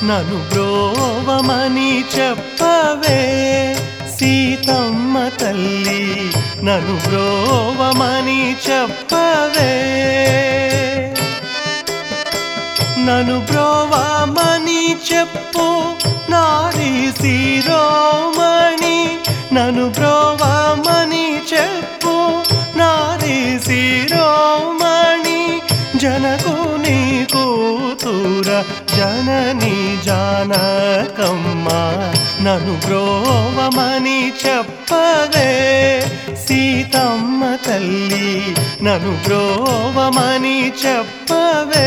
నను బ్రోవమని చెప్పవే సీతమ్మ తల్లి నను బ్రోవమని చెప్పవే నను బ్రోవమని చెప్పు నారీ శిరోమణి నను బ్రోవమని చెప్పు నారీ శిరోమణి జనకుని కూతుర జనని జానకమ్మ నను బ్రోవమని చెప్పవే సీతమ్మ తల్లి నను బ్రోవమని చెప్పవే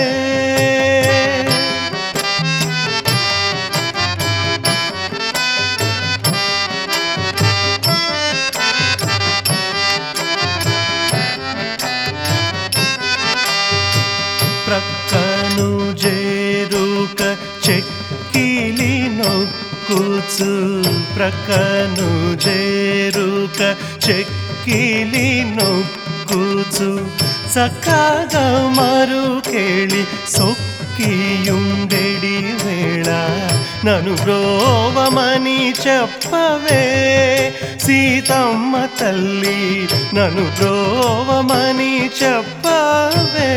ప్రక్కను జేరుక చెక్కిలి నొక్కుచు ప్రక్కను జేరుక చెక్కిలి నొక్కుచు చక్కగా మరుకేళి సొక్కియుండెడి వేళ నను బ్రోవమని చెప్పవే సీతమ్మ తల్లి నను బ్రోవమని చెప్పవే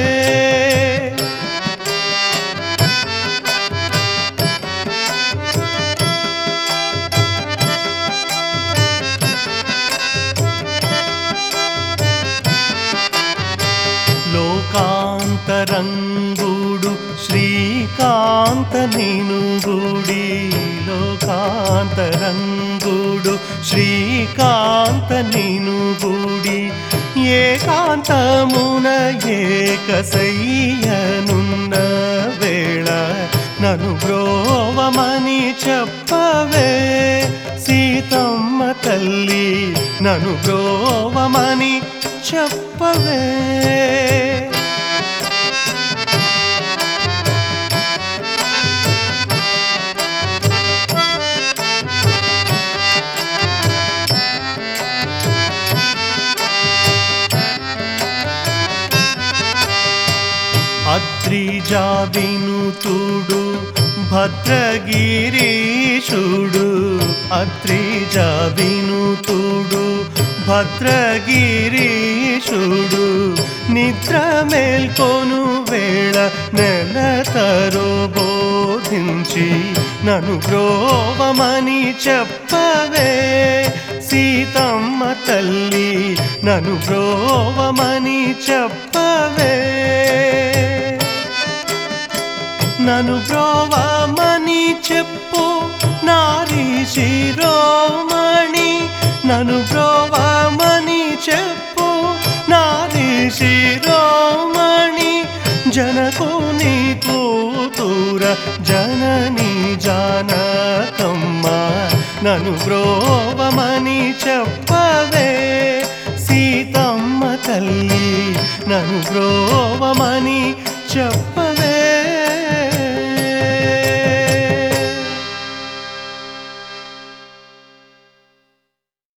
లోకాంతరంగుడు శ్రీకాంత నేను గుడి లోకాంతరంగుడు శ్రీకాంత నేను గుడి ఏకాంతమున ఏకసయ్యనున్న వేళ నను బ్రోవమని చెప్పవే సీతమ్మ తల్లి నను బ్రోవమని చెప్పవే అద్రిజావినుతుడు భద్రగిరీశుడు అద్రిజావినుతుడు భద్రగిరీశుడు నిద్ర మేల్కొను వేళ నెల తరో బోధించి నను బ్రోవమని చెప్పవే సీతమ్మ తల్లి నను బ్రోవమని చెప్పవే నను బ్రోవమని చెప్పు నారీ శిరోమణి నను బ్రోవమని చెప్పు నారీ శిరోమణి జనకుని కూతుర జనని జానకమ్మ నను బ్రోవమని చెప్పవే సీతమ్మ తల్లి నను బ్రోవమని చెప్పవే